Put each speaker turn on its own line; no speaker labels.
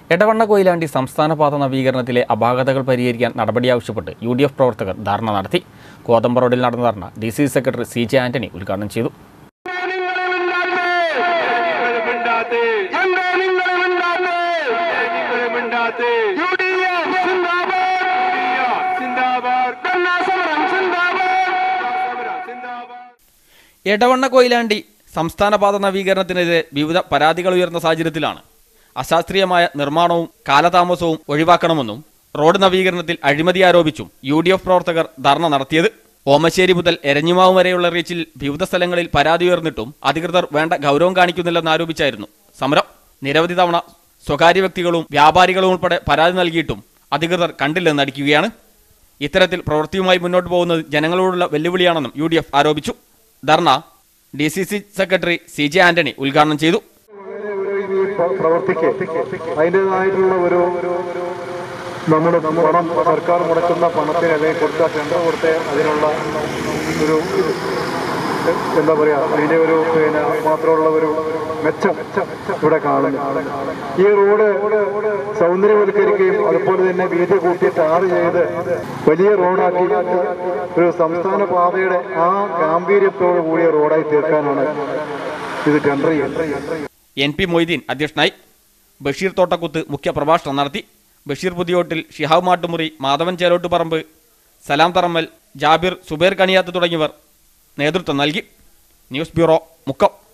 എടവണ്ണ കൊയിലാണ്ടി സംസ്ഥാന പാത നവീകരണത്തിലെ അപാകതകൾ പരിഹരിക്കാൻ നടപടി ആവശ്യപ്പെട്ട് യു ഡി എഫ് പ്രവർത്തകർ ധർണ നടത്തി കോതമ്പ റോഡിൽ നടന്ന ധർണ D C secretary C J Antony ഉദ്ഘാടനം ചെയ്തു
മിണ്ടാത്തെ എന്താ നിങ്ങൾ മിണ്ടാത്തെ നിങ്ങൾ മിണ്ടാത്തെ യു ഡി എഫ് സിന്ദാബാദ് സിന്ദാബാദ് ധർണാ സമരം സിന്ദാബാദ് സമരം സിന്ദാബാദ്
എടവണ്ണ കൊയിലാണ്ടി സംസ്ഥാന പാത നവീകരണത്തിനെതിരെ വിവിധ പരാതികൾ ഉയർന്ന സാഹചര്യത്തിലാണ് അശാസ്ത്രീയമായ നിർമ്മാണവും കാലതാമസവും ഒഴിവാക്കണമെന്നും റോഡ് നവീകരണത്തിൽ അഴിമതി ആരോപിച്ചും യു ഡി എഫ് പ്രവർത്തകർ ധർണ നടത്തിയത് ഓമശ്ശേരി മുതൽ എരഞ്ഞിമാവ് വരെയുള്ള റീച്ചിൽ വിവിധ സ്ഥലങ്ങളിൽ പരാതി ഉയർന്നിട്ടും അധികൃതർ വേണ്ട ഗൗരവം കാണിക്കുന്നില്ലെന്ന് ആരോപിച്ചായിരുന്നു സമരം നിരവധി തവണ സ്വകാര്യ വ്യക്തികളും വ്യാപാരികളും ഉൾപ്പെടെ പരാതി നൽകിയിട്ടും അധികൃതർ കണ്ടില്ലെന്ന് അടിക്കുകയാണ് ഇത്തരത്തിൽ പ്രവൃത്തിയുമായി മുന്നോട്ട് പോകുന്നത് ജനങ്ങളോടുള്ള വെല്ലുവിളിയാണെന്നും യു ആരോപിച്ചു ധർണ D C C secretary C J Antony ഉദ്ഘാടനം ചെയ്തു
ഈ പ്ര- പ്രവൃത്തിക്ക് അതിൻ്റെതായിട്ടുള്ള ഒരു നമ്മുടെ പണം സർക്കാർ മുടക്കുന്ന പണത്തിന് അല്ലെങ്കിൽ കൊടുത്ത ടെൻഡർ കൊടുത്ത് അതിനുള്ള ഒരു എന്താ പറയാ അതിന്റെ ഒരു പിന്നെ മാത്രമുള്ള ഒരു മെച്ചം ഇവിടെ കാണുന്നു ഈ റോഡ് സൗന്ദര്യവൽക്കരിക്കുകയും അതുപോലെ തന്നെ വീതി കൂട്ടി ടാർ ചെയ്ത് വലിയ റോഡാക്കി ഒരു സംസ്ഥാന പാതയുടെ ആ ഗാംഭീര്യത്തോടു കൂടിയ റോഡായി തീർക്കാനാണ് ഇത് ടെൻഡർ ചെയ്യുന്നത്
എൻ പി മൊയ്തീൻ അധ്യക്ഷനായി ബഷീർ തോട്ടക്കുത്ത് മുഖ്യ പ്രഭാഷണം നടത്തി ബഷീർ പുതിയോട്ടിൽ ഷിഹാബ് മാട്ടുമുറി മാധവൻ ചേലോട്ടുപറമ്പ് സലാം തറമ്മൽ ജാബിർ സുബേർ കണിയാത്ത് തുടങ്ങിയവർ നേതൃത്വം നൽകി ന്യൂസ് ബ്യൂറോ മുക്കം